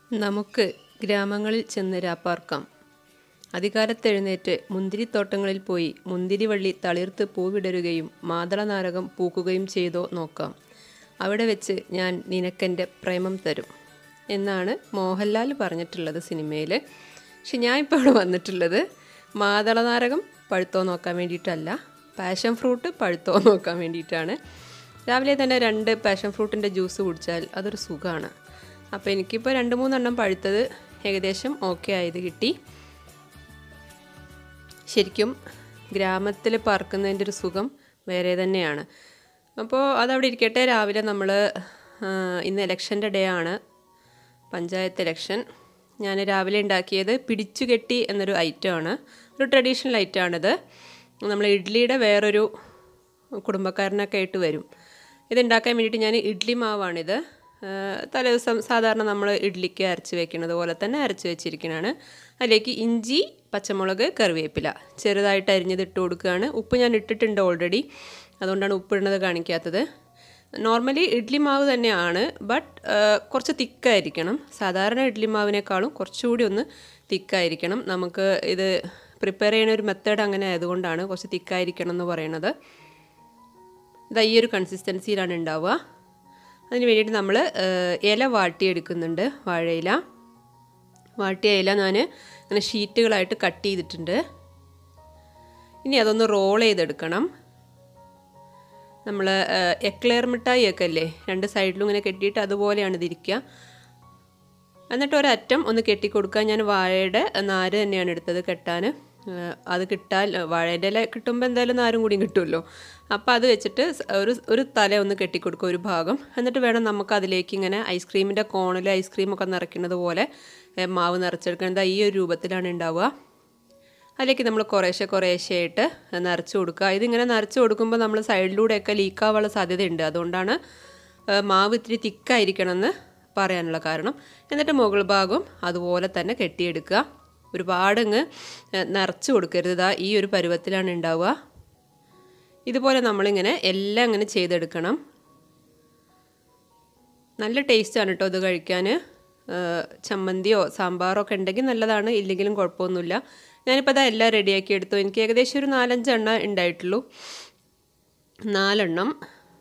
നമുക്ക് ഗ്രാമങ്ങളിൽ ചെന്ന് രാപ്പാർക്കാം അതികാലത്തെഴുന്നേറ്റ് മുന്തിരിത്തോട്ടങ്ങളിൽ പോയി മുന്തിരിവള്ളി തളിർത്ത് പൂവിടരുകയും മാതളനാരകം പൂക്കുകയും ചെയ്തോ നോക്കാം അവിടെ വെച്ച് ഞാൻ നിനക്കെൻ്റെ പ്രേമം തരും എന്നാണ് മോഹൻലാൽ പറഞ്ഞിട്ടുള്ളത് സിനിമയിൽ പക്ഷെ ഞാൻ ഇപ്പോൾ ഇവിടെ വന്നിട്ടുള്ളത് മാതളനാരകം പഴുത്തോ നോക്കാൻ വേണ്ടിയിട്ടല്ല പാഷൻ ഫ്രൂട്ട് പഴുത്തോ നോക്കാൻ വേണ്ടിയിട്ടാണ് രാവിലെ തന്നെ രണ്ട് പാഷൻ ഫ്രൂട്ടിൻ്റെ ജ്യൂസ് കുടിച്ചാൽ അതൊരു സുഖമാണ് അപ്പോൾ എനിക്കിപ്പോൾ രണ്ട് മൂന്നെണ്ണം പഴുത്തത് ഏകദേശം ഓക്കെ ആയത് കിട്ടി ശരിക്കും ഗ്രാമത്തിൽ പറക്കുന്നതിൻ്റെ ഒരു സുഖം വേറെ തന്നെയാണ് അപ്പോൾ അതവിടെ ഇരിക്കട്ടെ രാവിലെ നമ്മൾ ഇന്ന് ഇലക്ഷൻ്റെ ഡേ ആണ് പഞ്ചായത്ത് ഇലക്ഷൻ ഞാൻ രാവിലെ ഉണ്ടാക്കിയത് പിടിച്ചു കെട്ടി എന്നൊരു ഐറ്റമാണ് ഒരു ട്രഡീഷണൽ ഐറ്റമാണിത് നമ്മൾ ഇഡ്ഡലിയുടെ വേറൊരു കുടുംബക്കാരനൊക്കെ ആയിട്ട് വരും ഇതുണ്ടാക്കാൻ വേണ്ടിയിട്ട് ഞാൻ ഇഡ്ഡലി മാവാണിത് തലേദിവസം സാധാരണ നമ്മൾ ഇഡ്ഡലിക്ക് അരച്ച് വെക്കുന്നത് പോലെ തന്നെ അരച്ച് വെച്ചിരിക്കുന്നതാണ് അതിലേക്ക് ഇഞ്ചി പച്ചമുളക് കറിവേപ്പില ചെറുതായിട്ട് അരിഞ്ഞത് ഇട്ട് കൊടുക്കുകയാണ് ഉപ്പ് ഞാൻ ഇട്ടിട്ടുണ്ട് ഓൾറെഡി അതുകൊണ്ടാണ് ഉപ്പ് ഇടുന്നത് കാണിക്കാത്തത് നോർമലി ഇഡ്ഡലി മാവ് തന്നെയാണ് ബട്ട് കുറച്ച് തിക്കായിരിക്കണം സാധാരണ ഇഡ്ഡലി മാവിനേക്കാളും കുറച്ചുകൂടി ഒന്ന് തിക്കായിരിക്കണം നമുക്ക് ഇത് പ്രിപ്പയർ ചെയ്യുന്ന ഒരു മെത്തേഡ് അങ്ങനെ ആയതുകൊണ്ടാണ് കുറച്ച് തിക്കായിരിക്കണം എന്ന് പറയുന്നത് ഇത് ഈ ഒരു കൺസിസ്റ്റൻസിയിലാണ് ഉണ്ടാവുക അതിന് വേണ്ടിയിട്ട് നമ്മൾ ഇല വാട്ടിയെടുക്കുന്നുണ്ട് വാഴയില വാട്ടിയ ഇല ഞാൻ ഇങ്ങനെ ഷീറ്റുകളായിട്ട് കട്ട് ചെയ്തിട്ടുണ്ട് ഇനി അതൊന്ന് റോൾ ചെയ്തെടുക്കണം നമ്മൾ എക്ലെയർ മിഠായി ഒക്കെ അല്ലേ രണ്ട് സൈഡിലും ഇങ്ങനെ കെട്ടിയിട്ട് അതുപോലെയാണ് ഇതിരിക്കുക എന്നിട്ട് ഒരറ്റം ഒന്ന് കെട്ടിക്കൊടുക്കാൻ ഞാൻ വാഴയുടെ നാര് തന്നെയാണ് എടുത്തത് കെട്ടാൻ അത് കിട്ടാൽ വാഴേൻ്റെ ഇല കിട്ടുമ്പോൾ എന്തായാലും നാരും കൂടിയും കിട്ടുമല്ലോ അപ്പോൾ അത് വെച്ചിട്ട് ഒരു ഒരു തല ഒന്ന് കെട്ടിക്കൊടുക്കുക ഒരു ഭാഗം എന്നിട്ട് വേണം നമുക്ക് അതിലേക്ക് ഇങ്ങനെ ഐസ്ക്രീമിൻ്റെ കോണിൽ ഐസ്ക്രീമൊക്കെ നിറയ്ക്കുന്നത് പോലെ മാവ് നിറച്ചെടുക്കുന്നത് ഈ ഒരു രൂപത്തിലാണ് ഉണ്ടാവുക അതിലേക്ക് നമ്മൾ കുറേശ്ശെ കുറേശ്ശെയായിട്ട് നിറച്ച് കൊടുക്കുക ഇതിങ്ങനെ നിറച്ച് കൊടുക്കുമ്പോൾ നമ്മൾ സൈഡിലൂടെയൊക്കെ ലീക്കാവാനുള്ള സാധ്യതയുണ്ട് അതുകൊണ്ടാണ് മാവ് ഇത്തിരി തിക്കായിരിക്കണമെന്ന് പറയാനുള്ള കാരണം എന്നിട്ട് മുകൾ ഭാഗം അതുപോലെ തന്നെ കെട്ടിയെടുക്കുക ഒരുപാടങ്ങ് നിറച്ച് കൊടുക്കരുത് ഇതാ ഈ ഒരു പരുവത്തിലാണ് ഉണ്ടാവുക ഇതുപോലെ നമ്മളിങ്ങനെ എല്ലാം ഇങ്ങനെ ചെയ്തെടുക്കണം നല്ല ടേസ്റ്റാണ് കേട്ടോ ഇത് കഴിക്കാൻ ചമ്മന്തിയോ സാമ്പാറോ ഒക്കെ ഉണ്ടെങ്കിൽ നല്ലതാണ് ഇല്ലെങ്കിലും കുഴപ്പമൊന്നുമില്ല ഞാനിപ്പോൾ അതാ എല്ലാം റെഡിയാക്കി എടുത്തു എനിക്ക് ഏകദേശം ഒരു നാലഞ്ചെണ്ണം ഉണ്ടായിട്ടുള്ളൂ നാലെണ്ണം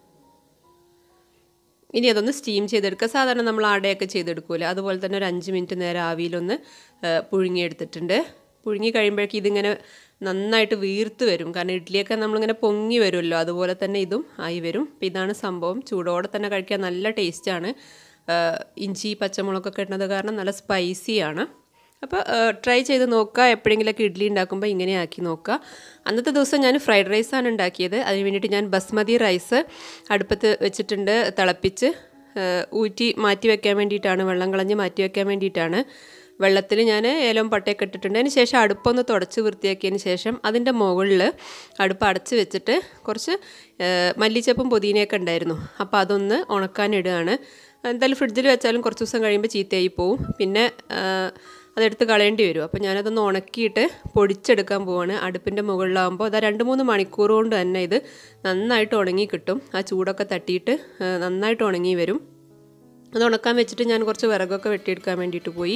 ഇനി അതൊന്ന് സ്റ്റീം ചെയ്തെടുക്കുക സാധാരണ നമ്മൾ അടയൊക്കെ ചെയ്തെടുക്കൂല അതുപോലെ തന്നെ ഒരു അഞ്ച് മിനിറ്റ് നേരം ആവിയിലൊന്ന് പുഴുങ്ങിയെടുത്തിട്ടുണ്ട് പുഴുങ്ങി കഴിയുമ്പോഴേക്കും ഇതിങ്ങനെ നന്നായിട്ട് വീർത്ത് വരും കാരണം ഇഡ്ഡലിയൊക്കെ നമ്മളിങ്ങനെ പൊങ്ങി വരുമല്ലോ അതുപോലെ തന്നെ ഇതും ആയി വരും അപ്പം ഇതാണ് സംഭവം ചൂടോടെ തന്നെ കഴിക്കാൻ നല്ല ടേസ്റ്റാണ് ഇഞ്ചി പച്ചമുളകൊക്കെ ഇടുന്നത് കാരണം നല്ല സ്പൈസിയാണ് അപ്പോൾ ട്രൈ ചെയ്ത് നോക്കുക എപ്പോഴെങ്കിലൊക്കെ ഇഡ്ഡലി ഉണ്ടാക്കുമ്പോൾ ഇങ്ങനെ ആക്കി നോക്കുക അന്നത്തെ ദിവസം ഞാൻ ഫ്രൈഡ് റൈസാണ് ഉണ്ടാക്കിയത് അതിന് വേണ്ടിയിട്ട് ഞാൻ ബസ്മതി റൈസ് അടുപ്പത്ത് വെച്ചിട്ടുണ്ട് തിളപ്പിച്ച് ഊറ്റി മാറ്റി വെക്കാൻ വേണ്ടിയിട്ടാണ് വെള്ളം കളഞ്ഞ് മാറ്റി വെക്കാൻ വേണ്ടിയിട്ടാണ് വെള്ളത്തിൽ ഞാൻ ഏലവും പട്ടയൊക്കെ ഇട്ടിട്ടുണ്ട് അതിന് ശേഷം അടുപ്പൊന്ന് തുടച്ച് വൃത്തിയാക്കിയതിന് ശേഷം അതിൻ്റെ മുകളിൽ അടുപ്പ് അടച്ച് വെച്ചിട്ട് കുറച്ച് മല്ലിച്ചപ്പും പുതിനയൊക്കെ ഉണ്ടായിരുന്നു അപ്പോൾ അതൊന്ന് ഉണക്കാനിടുകയാണ് എന്തായാലും ഫ്രിഡ്ജിൽ വെച്ചാലും കുറച്ച് ദിവസം കഴിയുമ്പോൾ ചീത്തയായി പോവും പിന്നെ അതെടുത്ത് കളയേണ്ടി വരും അപ്പോൾ ഞാനതൊന്ന് ഉണക്കിയിട്ട് പൊടിച്ചെടുക്കാൻ പോവാണ് അടുപ്പിൻ്റെ മുകളിലാകുമ്പോൾ അത് രണ്ട് മൂന്ന് മണിക്കൂർ കൊണ്ട് തന്നെ ഇത് നന്നായിട്ട് ഉണങ്ങി കിട്ടും ആ ചൂടൊക്കെ തട്ടിയിട്ട് നന്നായിട്ട് ഉണങ്ങി വരും അത് ഉണക്കാൻ വെച്ചിട്ട് ഞാൻ കുറച്ച് വിറകൊക്കെ വെട്ടിയെടുക്കാൻ വേണ്ടിയിട്ട് പോയി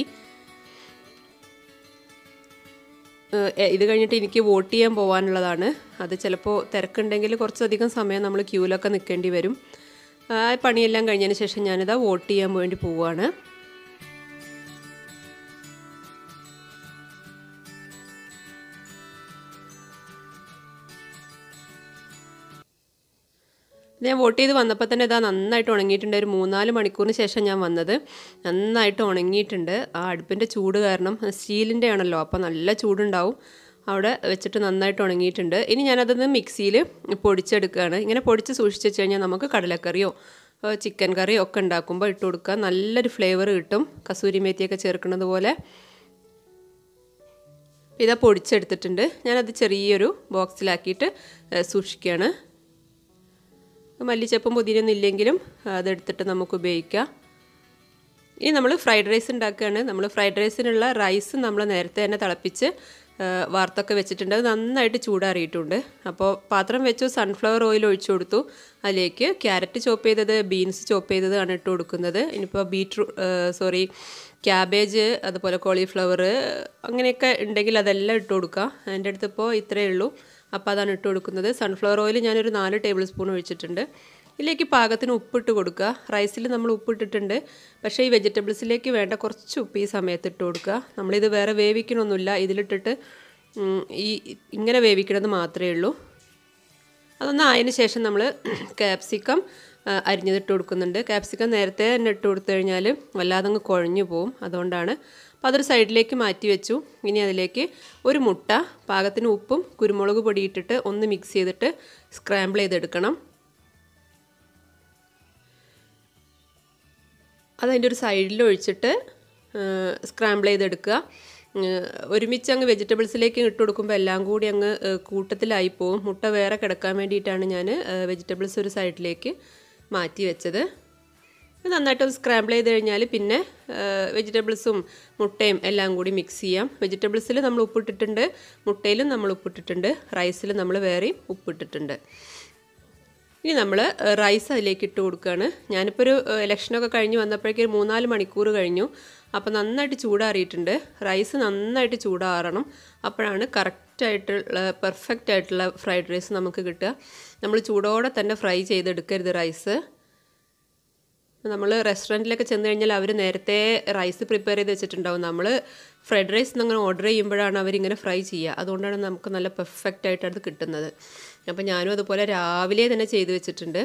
ഇത് കഴിഞ്ഞിട്ട് എനിക്ക് വോട്ട് ചെയ്യാൻ പോകാനുള്ളതാണ് അത് ചിലപ്പോൾ തിരക്കുണ്ടെങ്കിൽ കുറച്ചധികം സമയം നമ്മൾ ക്യൂവിലൊക്കെ നിൽക്കേണ്ടി വരും ആ പണിയെല്ലാം കഴിഞ്ഞതിന് ശേഷം ഞാനിതാ വോട്ട് ചെയ്യാൻ വേണ്ടി പോവുകയാണ് ഞാൻ വോട്ട് ചെയ്ത് വന്നപ്പോൾ തന്നെ ഇതാ നന്നായിട്ട് ഉണങ്ങിയിട്ടുണ്ട് ഒരു മൂന്നാല് മണിക്കൂറിന് ശേഷം ഞാൻ വന്നത് നന്നായിട്ട് ഉണങ്ങിയിട്ടുണ്ട് ആ അടുപ്പിൻ്റെ ചൂട് കാരണം സ്റ്റീലിൻ്റെ ആണല്ലോ അപ്പോൾ നല്ല ചൂടുണ്ടാവും അവിടെ വെച്ചിട്ട് നന്നായിട്ട് ഉണങ്ങിയിട്ടുണ്ട് ഇനി ഞാനതൊന്ന് മിക്സിയിൽ പൊടിച്ചെടുക്കുകയാണ് ഇങ്ങനെ പൊടിച്ച് സൂക്ഷിച്ച് വെച്ച് കഴിഞ്ഞാൽ നമുക്ക് കടലക്കറിയോ ചിക്കൻ കറിയോ ഒക്കെ ഉണ്ടാക്കുമ്പോൾ ഇട്ട് കൊടുക്കുക നല്ലൊരു ഫ്ലേവർ കിട്ടും കസൂരി മേത്തിയൊക്കെ ചേർക്കുന്നത് പോലെ ഇതാ പൊടിച്ചെടുത്തിട്ടുണ്ട് ഞാനത് ചെറിയൊരു ബോക്സിലാക്കിയിട്ട് സൂക്ഷിക്കുകയാണ് മല്ലിച്ചപ്പും പുതിനൊന്നും ഇല്ലെങ്കിലും അതെടുത്തിട്ട് നമുക്ക് ഉപയോഗിക്കാം ഇനി നമ്മൾ ഫ്രൈഡ് റൈസ് ഉണ്ടാക്കുകയാണ് നമ്മൾ ഫ്രൈഡ് റൈസിനുള്ള റൈസ് നമ്മൾ നേരത്തെ തന്നെ തിളപ്പിച്ച് വാർത്തൊക്കെ വെച്ചിട്ടുണ്ട് അത് നന്നായിട്ട് ചൂടാറിയിട്ടുണ്ട് അപ്പോൾ പാത്രം വെച്ചു സൺഫ്ലവർ ഓയിൽ ഒഴിച്ചു കൊടുത്തു അതിലേക്ക് ക്യാരറ്റ് ചോപ്പ് ചെയ്തത് ബീൻസ് ചോപ്പ് ചെയ്തത് ആണ് ഇട്ട് കൊടുക്കുന്നത് ഇനിയിപ്പോൾ ബീറ്റ്റൂ സോറി ക്യാബേജ് അതുപോലെ കോളിഫ്ലവർ അങ്ങനെയൊക്കെ ഉണ്ടെങ്കിൽ അതെല്ലാം ഇട്ട് കൊടുക്കുക എൻ്റെ അടുത്ത് ഇപ്പോൾ ഇത്രയേ ഉള്ളൂ അപ്പോൾ അതാണ് ഇട്ട് കൊടുക്കുന്നത് സൺഫ്ലവർ ഓയിൽ ഞാനൊരു നാല് ടേബിൾ സ്പൂൺ ഒഴിച്ചിട്ടുണ്ട് ഇതിലേക്ക് പാകത്തിന് ഉപ്പിട്ട് കൊടുക്കുക റൈസിൽ നമ്മൾ ഉപ്പിട്ടിട്ടുണ്ട് പക്ഷേ ഈ വെജിറ്റബിൾസിലേക്ക് വേണ്ട കുറച്ച് ഉപ്പ് ഈ സമയത്ത് ഇട്ട് കൊടുക്കുക നമ്മളിത് വേറെ വേവിക്കണമൊന്നുമില്ല ഇതിലിട്ടിട്ട് ഈ ഇങ്ങനെ വേവിക്കണമെന്ന് മാത്രമേ ഉള്ളൂ അതൊന്ന് ആയതിനു ശേഷം നമ്മൾ ക്യാപ്സിക്കം അരിഞ്ഞതിട്ട് കൊടുക്കുന്നുണ്ട് ക്യാപ്സിക്കം നേരത്തെ തന്നെ ഇട്ട് കൊടുത്തു കഴിഞ്ഞാൽ വല്ലാതെ അങ്ങ് കുഴഞ്ഞു പോവും അതുകൊണ്ടാണ് അപ്പോൾ അതൊരു സൈഡിലേക്ക് മാറ്റി വെച്ചു ഇനി അതിലേക്ക് ഒരു മുട്ട പാകത്തിന് ഉപ്പും കുരുമുളക് പൊടി ഇട്ടിട്ട് ഒന്ന് മിക്സ് ചെയ്തിട്ട് സ്ക്രാമ്പിൾ ചെയ്തെടുക്കണം അതതിൻ്റെ ഒരു സൈഡിൽ ഒഴിച്ചിട്ട് സ്ക്രാമ്പിൾ ചെയ്തെടുക്കുക ഒരുമിച്ച് അങ്ങ് വെജിറ്റബിൾസിലേക്ക് ഇട്ട് കൊടുക്കുമ്പോൾ എല്ലാം കൂടി അങ്ങ് കൂട്ടത്തിലായി പോവും മുട്ട വേറെ കിടക്കാൻ വേണ്ടിയിട്ടാണ് ഞാൻ വെജിറ്റബിൾസ് ഒരു സൈഡിലേക്ക് മാറ്റി വെച്ചത് നന്നായിട്ടൊന്ന് സ്ക്രാമ്പിൾ ചെയ്ത് കഴിഞ്ഞാൽ പിന്നെ വെജിറ്റബിൾസും മുട്ടയും എല്ലാം കൂടി മിക്സ് ചെയ്യാം വെജിറ്റബിൾസിൽ നമ്മൾ ഉപ്പിട്ടിട്ടുണ്ട് മുട്ടയിലും നമ്മൾ ഉപ്പിട്ടിട്ടുണ്ട് റൈസിൽ നമ്മൾ വേറെയും ഉപ്പിട്ടിട്ടുണ്ട് ഇനി നമ്മൾ റൈസ് അതിലേക്ക് ഇട്ട് കൊടുക്കുകയാണ് ഞാനിപ്പോൾ ഒരു ഇലക്ഷനൊക്കെ കഴിഞ്ഞ് വന്നപ്പോഴേക്കും മൂന്നാല് മണിക്കൂർ കഴിഞ്ഞു അപ്പോൾ നന്നായിട്ട് ചൂടാറിയിട്ടുണ്ട് റൈസ് നന്നായിട്ട് ചൂടാറണം അപ്പോഴാണ് കറക്റ്റായിട്ടുള്ള പെർഫെക്റ്റ് ആയിട്ടുള്ള ഫ്രൈഡ് റൈസ് നമുക്ക് കിട്ടുക നമ്മൾ ചൂടോടെ തന്നെ ഫ്രൈ ചെയ്തെടുക്കരുത് റൈസ് നമ്മൾ റെസ്റ്റോറൻറ്റിലൊക്കെ ചെന്ന് കഴിഞ്ഞാൽ അവർ നേരത്തെ റൈസ് പ്രിപ്പയർ ചെയ്ത് വെച്ചിട്ടുണ്ടാവും നമ്മൾ ഫ്രൈഡ് റൈസ് നിങ്ങൾ ഓർഡർ ചെയ്യുമ്പോഴാണ് അവരിങ്ങനെ ഫ്രൈ ചെയ്യുക അതുകൊണ്ടാണ് നമുക്ക് നല്ല പെർഫെക്റ്റ് ആയിട്ട് അത് കിട്ടുന്നത് അപ്പോൾ ഞാനും അതുപോലെ രാവിലെ തന്നെ ചെയ്ത് വെച്ചിട്ടുണ്ട്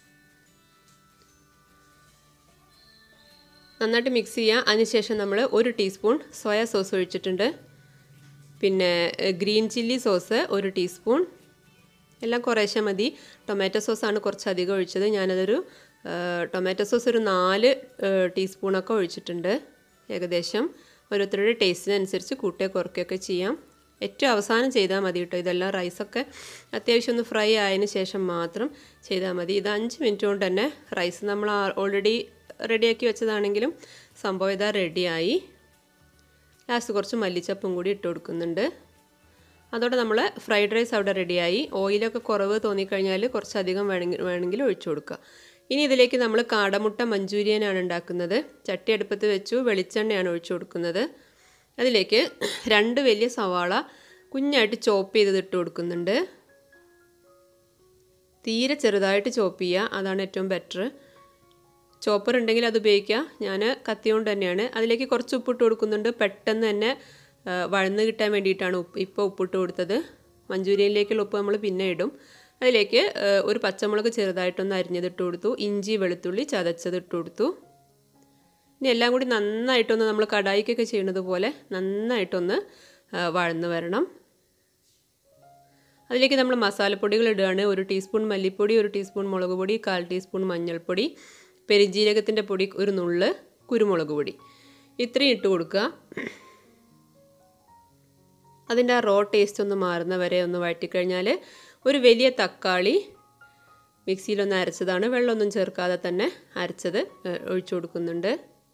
നന്നായിട്ട് മിക്സ് ചെയ്യുക അതിനുശേഷം നമ്മൾ ഒരു ടീസ്പൂൺ സോയ സോസ് ഒഴിച്ചിട്ടുണ്ട് പിന്നെ ഗ്രീൻ ചില്ലി സോസ് ഒരു ടീസ്പൂൺ എല്ലാം കുറേശ്ശെ മതി ടൊമാറ്റോ സോസാണ് കുറച്ച് അധികം ഒഴിച്ചത് ഞാനതൊരു ടൊമാറ്റോ സോസ് ഒരു നാല് ടീസ്പൂണൊക്കെ ഒഴിച്ചിട്ടുണ്ട് ഏകദേശം ഓരോരുത്തരുടെ ടേസ്റ്റിനനുസരിച്ച് കൂട്ടുക കുറയ്ക്കുകയൊക്കെ ചെയ്യാം ഏറ്റവും അവസാനം ചെയ്താൽ മതി കേട്ടോ ഇതെല്ലാം റൈസൊക്കെ അത്യാവശ്യം ഒന്ന് ഫ്രൈ ആയതിന് ശേഷം മാത്രം ചെയ്താൽ മതി ഇത് അഞ്ച് മിനിറ്റ് കൊണ്ട് തന്നെ റൈസ് നമ്മൾ ഓൾറെഡി റെഡിയാക്കി വെച്ചതാണെങ്കിലും സംഭവം ഇതാ റെഡിയായി ലാസ്റ്റ് കുറച്ച് മല്ലിച്ചപ്പും കൂടി ഇട്ട് കൊടുക്കുന്നുണ്ട് അതോടെ നമ്മൾ ഫ്രൈഡ് റൈസ് അവിടെ റെഡിയായി ഓയിലൊക്കെ കുറവ് തോന്നിക്കഴിഞ്ഞാൽ കുറച്ചധികം വേണമെങ്കിൽ വേണമെങ്കിൽ ഒഴിച്ചു കൊടുക്കുക ഇനി ഇതിലേക്ക് നമ്മൾ കാടമുട്ട മഞ്ചൂരിയനാണ് ഉണ്ടാക്കുന്നത് ചട്ടി അടുപ്പത്ത് വെച്ചു വെളിച്ചെണ്ണയാണ് ഒഴിച്ചു കൊടുക്കുന്നത് അതിലേക്ക് രണ്ട് വലിയ സവാള കുഞ്ഞായിട്ട് ചോപ്പ് ചെയ്തത് ഇട്ട് കൊടുക്കുന്നുണ്ട് തീരെ ചെറുതായിട്ട് ചോപ്പ് ചെയ്യുക അതാണ് ഏറ്റവും ബെറ്റർ ചോപ്പർ ഉണ്ടെങ്കിൽ അത് ഉപയോഗിക്കുക ഞാൻ കത്തി കൊണ്ട് തന്നെയാണ് അതിലേക്ക് കുറച്ച് ഉപ്പിട്ട് കൊടുക്കുന്നുണ്ട് പെട്ടെന്ന് തന്നെ വഴന്ന് കിട്ടാൻ വേണ്ടിയിട്ടാണ് ഉപ്പ് ഇപ്പോൾ ഉപ്പിട്ട് കൊടുത്തത് മഞ്ചൂരിയനിലേക്കുള്ള ഉപ്പ് നമ്മൾ പിന്നെ ഇടും അതിലേക്ക് ഒരു പച്ചമുളക് ചെറുതായിട്ടൊന്ന് അരിഞ്ഞതിട്ട് കൊടുത്തു ഇഞ്ചി വെളുത്തുള്ളി ചതച്ചതിട്ട് കൊടുത്തു ഇനി എല്ലാം കൂടി നന്നായിട്ടൊന്ന് നമ്മൾ കടായിക്കൊക്കെ ചെയ്യുന്നത് പോലെ നന്നായിട്ടൊന്ന് വഴന്ന് വരണം അതിലേക്ക് നമ്മൾ മസാലപ്പൊടികൾ ഇടുകയാണ് ഒരു ടീസ്പൂൺ മല്ലിപ്പൊടി ഒരു ടീസ്പൂൺ മുളക് പൊടി കാൽ ടീസ്പൂൺ മഞ്ഞൾപ്പൊടി പെരിഞ്ജീരകത്തിൻ്റെ പൊടി ഒരു നുള്ള് കുരുമുളക് പൊടി ഇത്രയും ഇട്ട് കൊടുക്കുക അതിൻ്റെ ആ റോ ടേസ്റ്റ് ഒന്ന് മാറുന്ന വരെ ഒന്ന് വഴറ്റിക്കഴിഞ്ഞാൽ ഒരു വലിയ തക്കാളി മിക്സിയിലൊന്ന് അരച്ചതാണ് വെള്ളമൊന്നും ചേർക്കാതെ തന്നെ അരച്ചത് ഒഴിച്ചു കൊടുക്കുന്നുണ്ട്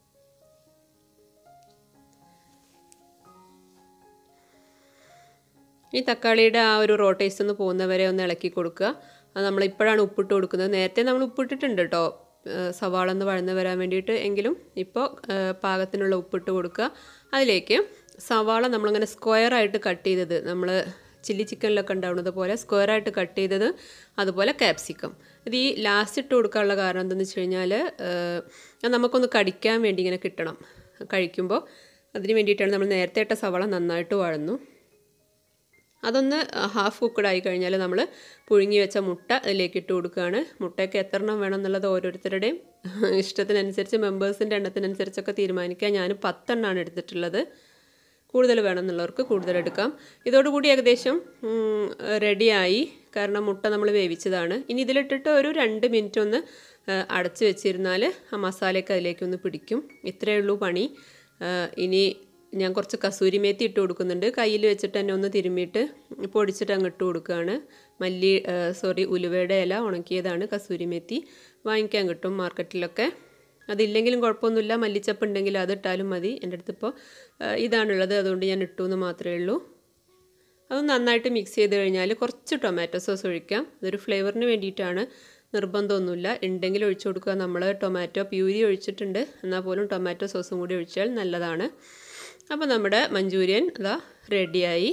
ഈ തക്കാളിയുടെ ആ ഒരു റോ ടേസ്റ്റ് ഒന്ന് പോകുന്നവരെ ഒന്ന് ഇളക്കി കൊടുക്കുക അത് നമ്മൾ ഇപ്പോഴാണ് ഉപ്പിട്ട് കൊടുക്കുന്നത് നേരത്തെ നമ്മൾ ഉപ്പിട്ടിട്ടുണ്ട് കേട്ടോ സവാള ഒന്ന് വഴന്ന് വരാൻ വേണ്ടിയിട്ട് എങ്കിലും ഇപ്പോൾ പാകത്തിനുള്ള ഉപ്പിട്ട് കൊടുക്കുക അതിലേക്ക് സവാള നമ്മളിങ്ങനെ സ്ക്വയറായിട്ട് കട്ട് ചെയ്തത് നമ്മൾ ചില്ലി ചിക്കനിലൊക്കെ ഉണ്ടാവുന്നത് പോലെ സ്ക്വയറായിട്ട് കട്ട് ചെയ്തത് അതുപോലെ ക്യാപ്സിക്കം ഇത് ഈ ലാസ്റ്റ് ഇട്ട് കൊടുക്കാനുള്ള കാരണം എന്താണെന്ന് വെച്ച് കഴിഞ്ഞാൽ നമുക്കൊന്ന് കടിക്കാൻ വേണ്ടി ഇങ്ങനെ കിട്ടണം കഴിക്കുമ്പോൾ അതിന് വേണ്ടിയിട്ടാണ് നമ്മൾ നേരത്തെ ഇട്ട സവാള നന്നായിട്ട് വഴന്നു അതൊന്ന് ഹാഫ് കുക്കഡ് ആയി കഴിഞ്ഞാൽ നമ്മൾ പുഴുങ്ങി വെച്ച മുട്ട അതിലേക്ക് ഇട്ട് കൊടുക്കുകയാണ് മുട്ടയ്ക്ക് എത്ര എണ്ണം വേണം എന്നുള്ളത് ഓരോരുത്തരുടെയും ഇഷ്ടത്തിനനുസരിച്ച് മെമ്പേഴ്സിൻ്റെ എണ്ണത്തിനനുസരിച്ചൊക്കെ തീരുമാനിക്കുക ഞാൻ പത്തെണ്ണമാണ് എടുത്തിട്ടുള്ളത് കൂടുതൽ വേണമെന്നുള്ളവർക്ക് കൂടുതൽ എടുക്കാം ഇതോടുകൂടി ഏകദേശം റെഡിയായി കാരണം മുട്ട നമ്മൾ വേവിച്ചതാണ് ഇനി ഇതിലിട്ടിട്ട് ഒരു രണ്ട് മിനിറ്റ് ഒന്ന് അടച്ച് വെച്ചിരുന്നാൽ ആ മസാലയൊക്കെ അതിലേക്ക് ഒന്ന് പിടിക്കും ഇത്രയേ ഉള്ളൂ പണി ഇനി ഞാൻ കുറച്ച് കസൂരി മേത്തി ഇട്ട് കൊടുക്കുന്നുണ്ട് കയ്യിൽ വെച്ചിട്ട് തന്നെ ഒന്ന് തിരുമ്മിയിട്ട് പൊടിച്ചിട്ട് അങ്ങ് ഇട്ട് കൊടുക്കുകയാണ് മല്ലി സോറി ഉലുവയുടെ ഇല ഉണക്കിയതാണ് കസൂരി മേത്തി വാങ്ങിക്കാൻ കിട്ടും മാർക്കറ്റിലൊക്കെ അതില്ലെങ്കിലും കുഴപ്പമൊന്നുമില്ല മല്ലിച്ചപ്പ് ഉണ്ടെങ്കിൽ അതിട്ടാലും മതി എൻ്റെ അടുത്തിപ്പോൾ ഇതാണുള്ളത് അതുകൊണ്ട് ഞാൻ ഇട്ടു എന്ന് മാത്രമേ ഉള്ളൂ അത് നന്നായിട്ട് മിക്സ് ചെയ്ത് കഴിഞ്ഞാൽ കുറച്ച് ടൊമാറ്റോ സോസ് ഒഴിക്കാം അതൊരു ഫ്ലേവറിന് വേണ്ടിയിട്ടാണ് നിർബന്ധമൊന്നുമില്ല ഉണ്ടെങ്കിൽ ഒഴിച്ചു കൊടുക്കുക നമ്മൾ ടൊമാറ്റോ പ്യൂരി ഒഴിച്ചിട്ടുണ്ട് എന്നാൽ പോലും ടൊമാറ്റോ സോസും കൂടി ഒഴിച്ചാൽ നല്ലതാണ് അപ്പോൾ നമ്മുടെ മഞ്ചൂരിയൻ ഇതാ റെഡിയായി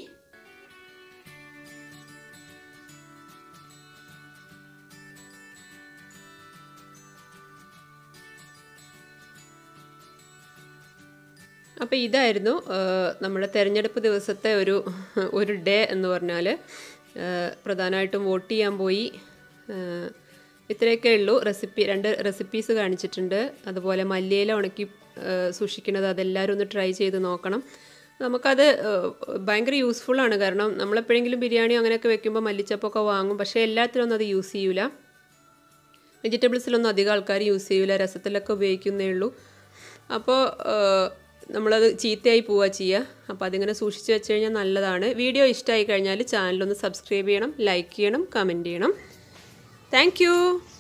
അപ്പോൾ ഇതായിരുന്നു നമ്മുടെ തെരഞ്ഞെടുപ്പ് ദിവസത്തെ ഒരു ഒരു ഡേ എന്ന് പറഞ്ഞാൽ പ്രധാനമായിട്ടും വോട്ട് ചെയ്യാൻ പോയി ഇത്രയൊക്കെ ഉള്ളൂ റെസിപ്പി രണ്ട് റെസിപ്പീസ് കാണിച്ചിട്ടുണ്ട് അതുപോലെ മല്ലിയില ഉണക്കി സൂക്ഷിക്കുന്നത് അതെല്ലാവരും ഒന്ന് ട്രൈ ചെയ്ത് നോക്കണം നമുക്കത് ഭയങ്കര യൂസ്ഫുള്ളാണ് കാരണം നമ്മളെപ്പോഴെങ്കിലും ബിരിയാണിയോ അങ്ങനെയൊക്കെ വെക്കുമ്പോൾ മല്ലിച്ചപ്പൊക്കെ വാങ്ങും പക്ഷേ എല്ലാത്തിലൊന്നും അത് യൂസ് ചെയ്യൂല വെജിറ്റബിൾസിലൊന്നും അധികം ആൾക്കാർ യൂസ് ചെയ്യൂല രസത്തിലൊക്കെ ഉപയോഗിക്കുന്നേ ഉള്ളൂ അപ്പോൾ നമ്മളത് ചീത്തയായി പോവുക ചെയ്യുക അപ്പോൾ അതിങ്ങനെ സൂക്ഷിച്ച് വെച്ച് കഴിഞ്ഞാൽ നല്ലതാണ് വീഡിയോ ഇഷ്ടമായി കഴിഞ്ഞാൽ ചാനലൊന്ന് സബ്സ്ക്രൈബ് ചെയ്യണം ലൈക്ക് ചെയ്യണം കമൻറ്റ് ചെയ്യണം താങ്ക്